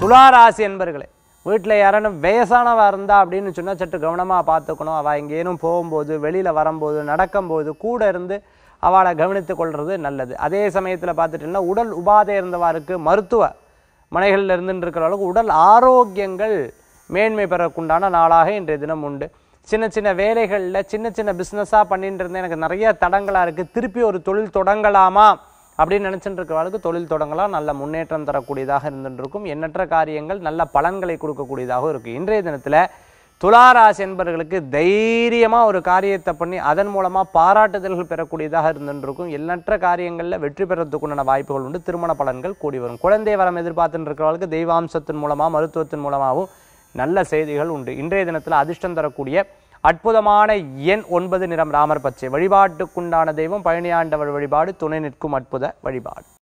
துளாராசி என்பர்களே வீட்டில் யாரானும் வயசானவா இருந்தா அப்படின்னு சொன்னால் சற்று கவனமாக பார்த்துக்கணும் அவள் எங்கேனும் போகும்போது வெளியில் வரும்போது நடக்கும்போது கூட இருந்து அவளை கவனித்துக் கொள்வது நல்லது அதே சமயத்தில் பார்த்துட்டீங்கன்னா உடல் உபாதை இருந்தவாருக்கு மருத்துவ மனைகளில் இருந்துட்டு இருக்கிறவர்களுக்கு உடல் ஆரோக்கியங்கள் மேன்மை பெறக்குண்டான நாளாக இன்றைய தினம் உண்டு சின்ன சின்ன வேலைகளில் சின்ன சின்ன பிஸ்னஸாக பண்ணிட்டு இருந்தேன் எனக்கு நிறைய தடங்களாக இருக்குது திருப்பி ஒரு தொழில் தொடங்கலாமா அப்படின்னு நினச்சிட்டு இருக்கிறவர்களுக்கு தொழில் தொடங்கலாம் நல்ல முன்னேற்றம் தரக்கூடியதாக இருந்துட்டு இருக்கும் எண்ணற்ற காரியங்கள் நல்ல பலன்களை கொடுக்கக்கூடியதாகவும் இருக்குது இன்றைய தினத்தில் துளாராசி என்பவர்களுக்கு தைரியமாக ஒரு காரியத்தை பண்ணி அதன் மூலமாக பாராட்டுதல்கள் பெறக்கூடியதாக இருந்துட்டு இருக்கும் எண்ணற்ற காரியங்களில் வெற்றி பெறத்துக்குண்டான வாய்ப்புகள் உண்டு திருமண பலன்கள் கூடி வரும் குழந்தை வரம் எதிர்பார்த்துட்டு இருக்கிறவர்களுக்கு தெய்வாம்சத்தின் மூலமாக மருத்துவத்தின் மூலமாகவும் நல்ல செய்திகள் உண்டு இன்றைய தினத்தில் அதிர்ஷ்டம் தரக்கூடிய அற்புதமான எண் ஒன்பது நிறம் ராமர் பச்சை வழிபாட்டுக்குண்டான தெய்வம் பழனியாண்டவர் வழிபாடு துணை நிற்கும் அற்புத வழிபாடு